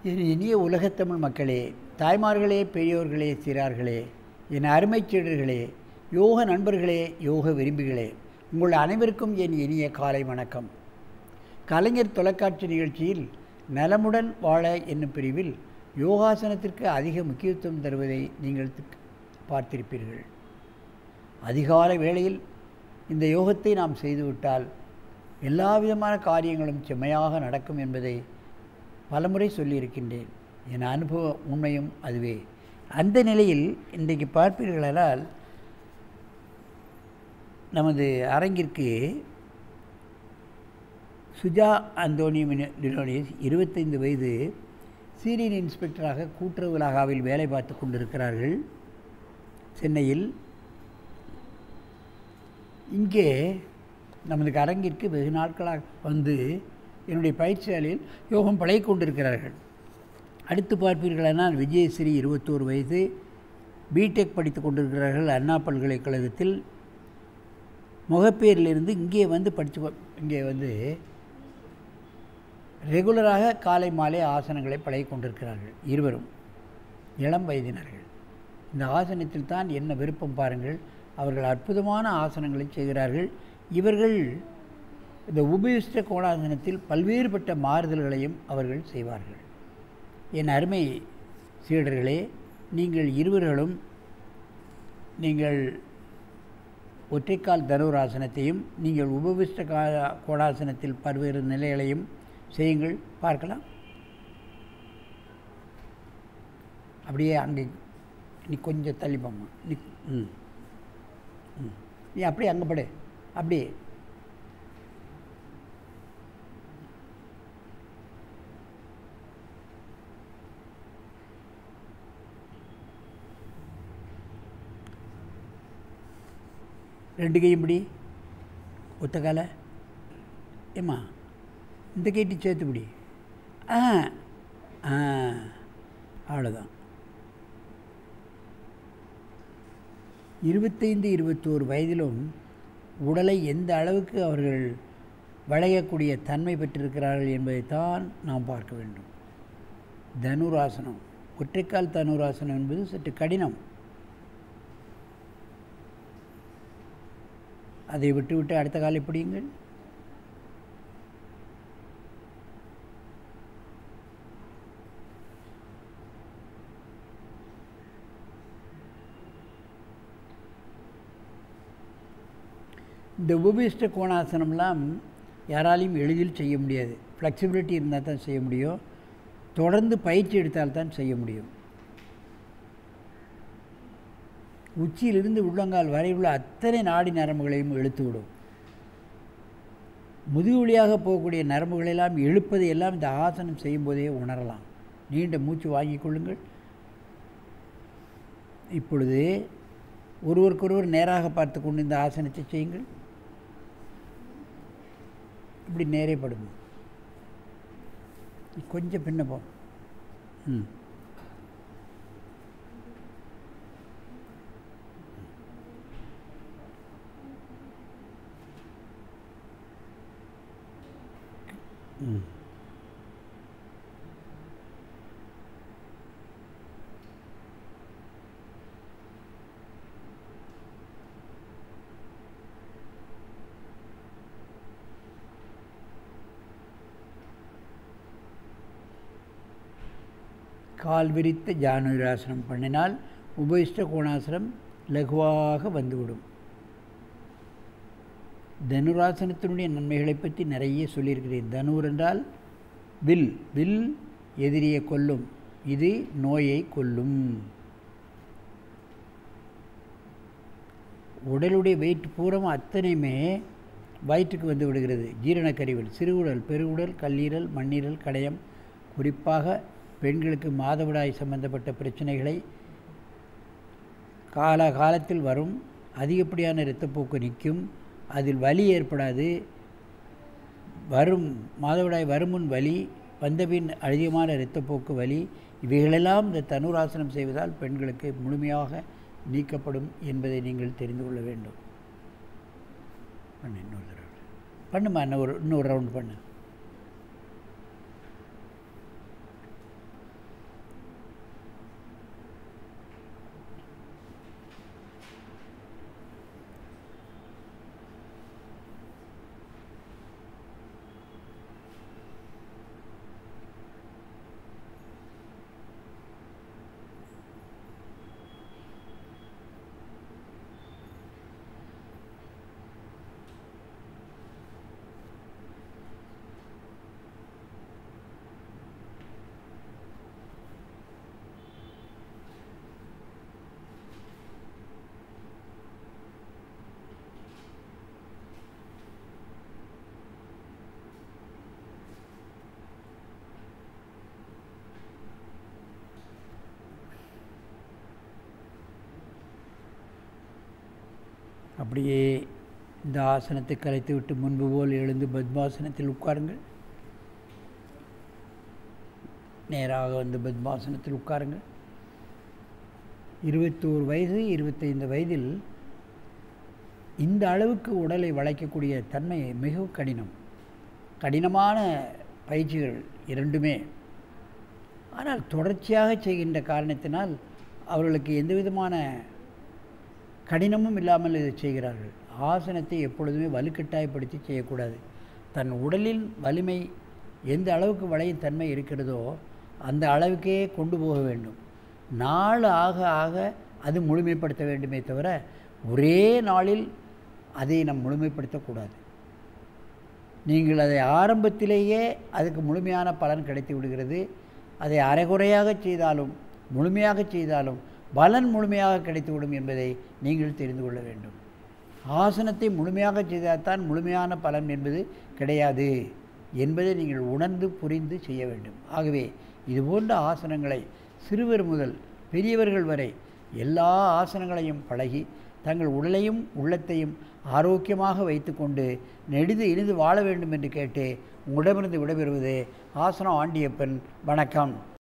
என் இனிய உலகத்தமிழ் மக்களே தாய்மார்களே பெரியோர்களே சிறார்களே என் அருமைச் சீடர்களே யோக நண்பர்களே யோக விரும்பிகளே உங்கள் அனைவருக்கும் என் இனிய காலை வணக்கம் கலைஞர் தொலைக்காட்சி நிகழ்ச்சியில் நலமுடன் வாழ என்னும் பிரிவில் யோகாசனத்திற்கு அதிக முக்கியத்துவம் தருவதை நீங்கள் தி- பார்த்திருப்பீர்கள் அதிகாலை வேளையில் இந்த யோகத்தை நாம் செய்துவிட்டால் எல்லா விதமான காரியங்களும் செம்மையாக நடக்கும் என்பதை பலமுறை சொல்லியிருக்கின்றேன் என் அனுபவ உண்மையும் அதுவே அந்த நிலையில் இன்றைக்கு பார்ப்பீர்களானால் நமது அரங்கிற்கு சுஜா அந்தோனியம் டினோனியஸ் இருபத்தைந்து வயது சீனியர் இன்ஸ்பெக்டராக கூட்டுறவு இலாகாவில் வேலை பார்த்து கொண்டிருக்கிறார்கள் சென்னையில் இங்கே நமது அரங்கிற்கு வெகு நாட்களாக வந்து என்னுடைய பயிற்சியாளில் யோகம் பழகிக் கொண்டிருக்கிறார்கள் அடுத்து பார்ப்பீர்களானால் விஜயஸ்ரீ இருபத்தோரு வயது பிடெக் படித்து கொண்டிருக்கிறார்கள் அண்ணா பல்கலைக்கழகத்தில் முகப்பேரிலிருந்து இங்கே வந்து படித்து கொ- இங்கே வந்து ரெகுலராக காலை மாலை ஆசனங்களை பழகிக் கொண்டிருக்கிறார்கள் இருவரும் இளம் வயதினர்கள் இந்த ஆசனத்தில் தான் என்ன விருப்பம் பாருங்கள் அவர்கள் அற்புதமான ஆசனங்களை செய்கிறார்கள் இவர்கள் இந்த உபயுஷ்ட கோணாசனத்தில் பல்வேறுபட்ட மாறுதல்களையும் அவர்கள் செய்வார்கள் என் அருமை சீடர்களே நீங்கள் இருவர்களும் நீங்கள் ஒற்றைக்கால் தனுராசனத்தையும் நீங்கள் உபவிஷ்ட கா- கோணாசனத்தில் பல்வேறு நிலைகளையும் செய்யுங்கள் பார்க்கலாம் அப்படியே அங்கே நீ கொஞ்சம் தள்ளி போம்மா நீ ம் ம் நீ அப்படியே அங்கே படு அப்படியே ரெண்டு கையும் பிடி ஒத்த கால ஏம்மா இந்த கைட்டி சேர்த்து பிடி ஆ ஆ அவ்வளோதான் இருபத்தைந்து இருபத்தோரு வயதிலும் உடலை எந்த அளவுக்கு அவர்கள் வளையக்கூடிய தன்மை பெற்றிருக்கிறார்கள் என்பதைத்தான் நாம் பார்க்க வேண்டும் தனுராசனம் ஒற்றைக்கால் தனுராசனம் என்பது சற்று கடினம் அதை விட்டுவிட்டு அடுத்த காலை பிடியுங்கள் இந்த உபவிஷ்ட கோணாசனம்லாம் யாராலையும் எளிதில் செய்ய முடியாது ஃப்ளெக்சிபிலிட்டி இருந்தால் தான் செய்ய முடியும் தொடர்ந்து பயிற்சி எடுத்தால் தான் செய்ய முடியும் உச்சியிலிருந்து உள்ளங்கால் வரை உள்ள அத்தனை நாடி நரம்புகளையும் இழுத்துவிடும் முதுகு வழியாக போகக்கூடிய நரம்புகளெல்லாம் இழுப்பதை எல்லாம் இந்த ஆசனம் செய்யும்போதே உணரலாம் நீண்ட மூச்சு வாங்கிக் கொள்ளுங்கள் இப்பொழுது ஒருவருக்கொருவர் நேராக பார்த்து கொண்டு இந்த ஆசனத்தை செய்யுங்கள் இப்படி நேரே படுங்க கொஞ்சம் பின்ன போ ம் ம் கால் விரித்த ஜானுராசனம் பண்ணினால் உபயிஷ்ட கோணாசனம் லகுவாக வந்துவிடும் தனுராசனத்தினுடைய நன்மைகளை பற்றி நிறைய சொல்லியிருக்கிறேன் தனுர் என்றால் வில் வில் எதிரியை கொல்லும் இது நோயை கொல்லும் உடலுடைய வெயிட் பூரா அத்தனையுமே வயிற்றுக்கு வந்து விடுகிறது ஜீரணக்கருவில் சிறுகுடல் பெருகுடல் கல்லீரல் மண்ணீரல் கடையம் குறிப்பாக பெண்களுக்கு மாதவிடாய் சம்பந்தப்பட்ட பிரச்சனைகளை கால காலத்தில் வரும் அதிகப்படியான இரத்தப்போக்கு நிற்கும் அதில் வலி ஏற்படாது வரும் மாதவிடாய் வருமுன் வலி வந்தபின் அதிகமான இரத்தப்போக்கு வலி இவைகளெல்லாம் இந்த தனுராசனம் செய்வதால் பெண்களுக்கு முழுமையாக நீக்கப்படும் என்பதை நீங்கள் தெரிந்து கொள்ள வேண்டும் பண்ணு இன்னொரு தடவை பண்ணுமா இன்னும் ஒரு இன்னொரு ரவுண்ட் பண்ணு அப்படியே இந்த ஆசனத்தை கலைத்துவிட்டு முன்பு போல் எழுந்து பத்மாசனத்தில் உட்காருங்கள் நேராக வந்து பத்மாசனத்தில் உட்காருங்கள் இருபத்தோரு வயது இருபத்தைந்து வயதில் இந்த அளவுக்கு உடலை வளைக்கக்கூடிய தன்மை மிகவும் கடினம் கடினமான பயிற்சிகள் இரண்டுமே ஆனால் தொடர்ச்சியாக செய்கின்ற காரணத்தினால் அவர்களுக்கு எந்த விதமான கடினமும் இல்லாமல் இதை செய்கிறார்கள் ஆசனத்தை எப்பொழுதுமே வலுக்கட்டாயப்படுத்தி செய்யக்கூடாது தன் உடலின் வலிமை எந்த அளவுக்கு வளையும் தன்மை இருக்கிறதோ அந்த அளவுக்கே கொண்டு போக வேண்டும் நாள் ஆக ஆக அது முழுமைப்படுத்த வேண்டுமே தவிர ஒரே நாளில் அதை நம் முழுமைப்படுத்தக்கூடாது நீங்கள் அதை ஆரம்பத்திலேயே அதுக்கு முழுமையான பலன் கிடைத்து விடுகிறது அதை அரைகுறையாக செய்தாலும் முழுமையாக செய்தாலும் பலன் முழுமையாக கிடைத்துவிடும் என்பதை நீங்கள் தெரிந்து கொள்ள வேண்டும் ஆசனத்தை முழுமையாக செய்தால்தான் முழுமையான பலன் என்பது கிடையாது என்பதை நீங்கள் உணர்ந்து புரிந்து செய்ய வேண்டும் ஆகவே இதுபோன்ற ஆசனங்களை சிறுவர் முதல் பெரியவர்கள் வரை எல்லா ஆசனங்களையும் பழகி தங்கள் உடலையும் உள்ளத்தையும் ஆரோக்கியமாக வைத்துக்கொண்டு நெடிது இனிது வாழ வேண்டும் என்று கேட்டு உங்களிடமிருந்து விடைபெறுவது ஆசனம் ஆண்டியப்பன் வணக்கம்